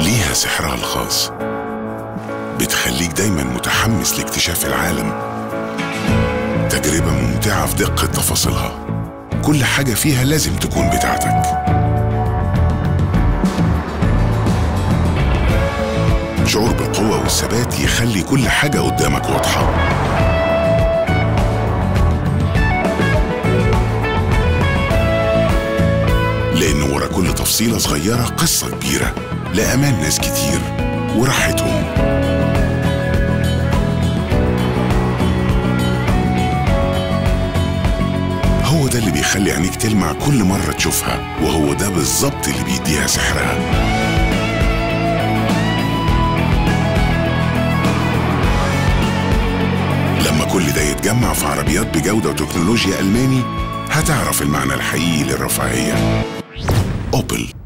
ليها سحرها الخاص بتخليك دايما متحمس لاكتشاف العالم تجربة ممتعة في دقة تفاصيلها كل حاجة فيها لازم تكون بتاعتك شعور بالقوة والثبات يخلي كل حاجة قدامك واضحة لأن ورا كل تفصيلة صغيرة قصة كبيرة لأمان ناس كتير وراحتهم هو ده اللي بيخلي عينيك تلمع كل مرة تشوفها وهو ده بالظبط اللي بيديها سحرها لما كل ده يتجمع في عربيات بجودة وتكنولوجيا ألماني هتعرف المعنى الحقيقي للرفاهية أوبل